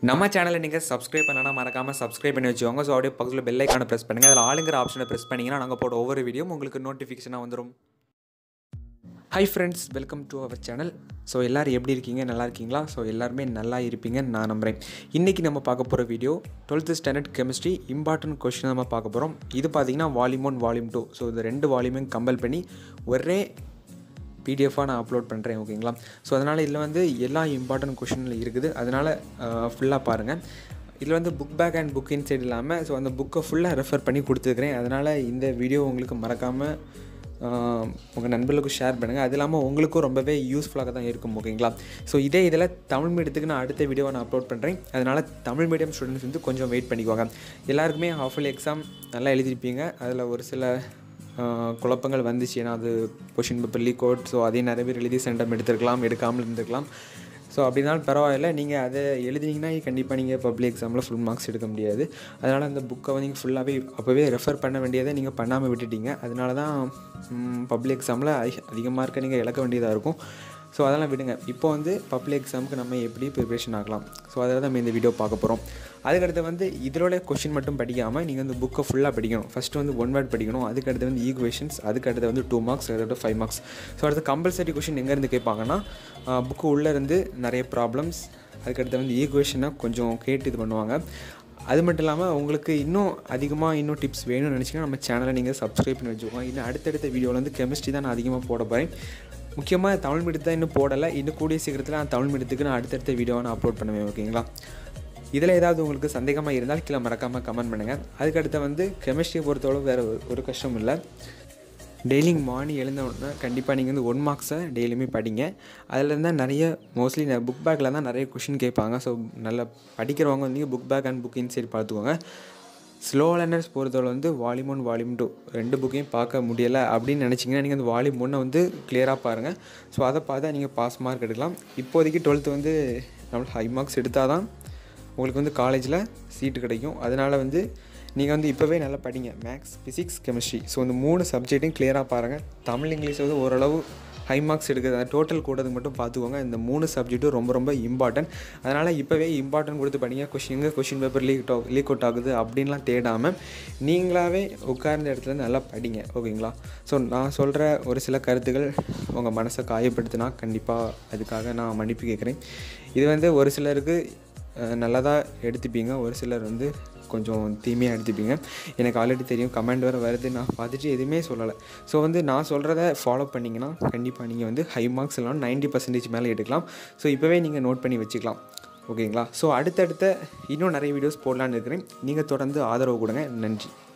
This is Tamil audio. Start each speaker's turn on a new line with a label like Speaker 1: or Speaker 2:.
Speaker 1: நம்ம சேனலை நீங்கள் சப்ஸ்கிரைப் பண்ணலாம் மறக்காமல் சப்ஸ்கிரைப் பண்ணி வச்சுக்கோங்க ஸோ அப்படியே பக்கத்தில் பெல் ஐக்கானை ப்ரெஸ் பண்ணுங்கள் அதில் ஆளுங்கிற ஆப்ஷனை ப்ரெஸ் பண்ணிங்கன்னா நாங்கள் போட ஒவ்வொரு வீடியோ உங்களுக்கு நோட்டிஃபிகேஷனாக வந்துடும் hi friends welcome to our channel so எல்லோரும் எப்படி இருக்கீங்க நல்லா இருக்கீங்களா ஸோ எல்லாருமே நல்லா இருப்பீங்கன்னு நான் நம்புகிறேன் இன்றைக்கி நம்ம பார்க்க போகிற video twelfth standard chemistry important question நம்ம பார்க்க போகிறோம் இது பார்த்தீங்கன்னா volume one volume two so இந்த ரெண்டு வால்யூமையும் கம்பல் பண்ணி ஒரே பிடிஎஃபாக நான் அப்லோட் பண்ணுறேன் ஓகேங்களா ஸோ அதனால் இதில் வந்து எல்லா இம்பார்ட்டன்ட் கொஷினில் இருக்குது அதனால் ஃபுல்லாக பாருங்கள் இதில் வந்து book back and book inside இல்லாமல் ஸோ அந்த புக்கை ஃபுல்லாக ரெஃபர் பண்ணி கொடுத்துருக்குறேன் அதனால் இந்த வீடியோ உங்களுக்கு மறக்காமல் உங்கள் நண்பர்களுக்கு ஷேர் பண்ணுங்கள் அது இல்லாமல் உங்களுக்கும் ரொம்பவே யூஸ்ஃபுல்லாக தான் இருக்கும் ஓகேங்களா ஸோ இதே இதில் தமிழ் மீடியத்துக்கு நான் அடுத்த வீடியோவை நான் அப்லோட் பண்ணுறேன் அதனால் தமிழ் மீடியம் ஸ்டூடெண்ட்ஸ் வந்து கொஞ்சம் வெயிட் பண்ணிக்குவாங்க எல்லாருக்குமே ஹாஃப் இயர்லி எக்ஸாம் நல்லா எழுதிருப்பீங்க அதில் ஒரு சில ஆஹ் குழப்பங்கள் வந்துச்சு ஏன்னா அது question paper leak out so அதையும் நிறைய பேர் எழுதி சென்டம் எடுத்துருக்கலாம் எடுக்காமல் இருந்திருக்கலாம் ஸோ அப்படினாலும் பரவாயில்ல நீங்கள் அதை எழுதினீங்கன்னா கண்டிப்பாக நீங்கள் பப்ளிக் எக்ஸாமில் ஃபுல் மார்க்ஸ் எடுக்க முடியாது அதனால் அந்த புக்கை வந்து நீங்கள் ஃபுல்லாகவே அப்போவே ரெஃபர் பண்ண வேண்டியதை நீங்கள் பண்ணாமல் விட்டுட்டீங்க அதனால தான் பப்ளிக் எக்ஸாமில் அதிக மார்க்கை நீங்கள் இழக்க வேண்டியதாக இருக்கும் ஸோ அதெல்லாம் விடுங்க இப்போ வந்து பப்ளிக் எக்ஸாமுக்கு நம்ம எப்படி ப்ரிப்ரேஷன் ஆகலாம் ஸோ அதில் நம்ம இந்த வீடியோ பார்க்க போகிறோம் அதுக்கடுத்து வந்து இதோட கொஷின் மட்டும் படிக்காமல் நீங்கள் வந்து புக்கை ஃபுல்லாக படிக்கணும் ஃபஸ்ட்டு வந்து ஒன் வேர்ட் படிக்கணும் அதுக்கடுத்து வந்து ஈக்குவேஷன்ஸ் அதுக்கடுத்து வந்து டூ மார்க்ஸ் அதுக்கடுத்து ஃபைவ் மார்க்ஸ் ஸோ அடுத்து கம்பல்சரி கொஷின் எங்கேருந்து கேட்பாங்கன்னா புக்கு உள்ளேருந்து நிறைய ப்ராப்ளம்ஸ் அதுக்கடுத்து வந்து ஈக்குவேஷனை கொஞ்சம் கேட்டு இது பண்ணுவாங்க அது மட்டும் இல்லாமல் உங்களுக்கு இன்னும் அதிகமாக இன்னும் டிப்ஸ் வேணும்னு நினச்சிங்கன்னா நம்ம சேனலை நீங்கள் சப்ஸ்கிரைப் பண்ணி வச்சுக்கோங்க இன்னும் அடுத்தடுத்த வீடியோவில் வந்து கெமிஸ்ட்ரி தான் நான் அதிகமாக போட போகிறேன் முக்கியமாக தமிழ் மீடியத்தை தான் இன்னும் போடலை இன்னும் கூடிய சீக்கிரத்தில் நான் தமிழ் மீடியத்துக்கு நான் அடுத்தடுத்த வீடியோவை நான் அப்லோட் பண்ணுவேன் ஓகேங்களா இதில் ஏதாவது உங்களுக்கு சந்தேகமாக இருந்தால் கீழே மறக்காமல் கமெண்ட் பண்ணுங்கள் அதுக்கடுத்து வந்து கெமிஸ்ட்ரியை பொறுத்தளவு வேறு ஒரு கஷ்டம் இல்லை டெய்லிங் மார்னிங் எழுந்த உடனே கண்டிப்பாக நீங்கள் வந்து ஒன் மார்க்ஸை டெய்லியுமே படிங்க அதில் இருந்தால் நிறைய மோஸ்ட்லி புக் பேக்கில் தான் நிறைய கொஷின் கேட்பாங்க ஸோ நல்லா படிக்கிறவங்க வந்து book back and book inside பார்த்துக்கோங்க ஸ்லோ லேர்னர்ஸ் பொறுத்தவரை வந்து வால்யூம் ஒன் வால்யூம் டூ ரெண்டு புக்கையும் பார்க்க முடியலை அப்படின்னு நினச்சிங்கன்னா நீங்கள் அந்த வால்யூம் ஒன்றை வந்து கிளியராக பாருங்கள் ஸோ அதை பார்த்தா நீங்கள் பாஸ் மார்க் எடுக்கலாம் இப்போதைக்கு டுவெல்த்து வந்து நம்மளுக்கு ஹை மார்க்ஸ் எடுத்தால் தான் உங்களுக்கு வந்து காலேஜில் சீட்டு கிடைக்கும் அதனால் வந்து நீங்கள் வந்து இப்போவே நல்லா படிங்க மேக்ஸ் ஃபிசிக்ஸ் கெமிஸ்ட்ரி ஸோ இந்த மூணு சப்ஜெக்ட்டையும் கிளியராக பாருங்கள் தமிழ் இங்கிலீஷ் வந்து ஓரளவு ஹை மார்க்ஸ் எடுக்கிறது டோட்டல் கூடதுக்கு மட்டும் பார்த்துக்கோங்க இந்த மூணு சப்ஜெக்ட்டும் ரொம்ப ரொம்ப இம்பார்ட்டன்ட் அதனால் இப்போவே இம்பார்ட்டன்ட் கொடுத்து படிங்க question question paper leak out leak out ஆகுது அப்படின்லாம் தேடாமல் நீங்களாகவே உட்கார்ந்த இடத்துல நல்லா படிங்க ஓகேங்களா ஸோ நான் சொல்கிற ஒரு சில கருத்துக்கள் உங்கள் மனசை காயப்படுத்தினா கண்டிப்பாக அதுக்காக நான் மன்னிப்பு கேட்குறேன் இது வந்து ஒரு சிலருக்கு நல்லதாக எடுத்துப்பீங்க ஒரு சிலர் வந்து கொஞ்சம் தீமையாக எடுத்துப்பீங்க எனக்கு ஆல்ரெடி தெரியும் கமெண்ட் வேறு வருது நான் பார்த்துட்டு எதுவுமே சொல்லலை ஸோ வந்து நான் சொல்கிறத ஃபாலோ பண்ணிங்கன்னா கண்டிப்பாக நீங்கள் வந்து ஹை மார்க்ஸ் எல்லாம் நைன்ட்டி பர்சன்டேஜ் மேலே எடுக்கலாம் ஸோ இப்போவே நீங்கள் நோட் பண்ணி வச்சுக்கலாம் ஓகேங்களா ஸோ அடுத்தடுத்த இன்னும் நிறைய வீடியோஸ் போடலான்னு இருக்கிறேன் நீங்கள் தொடர்ந்து ஆதரவு கொடுங்க நன்றி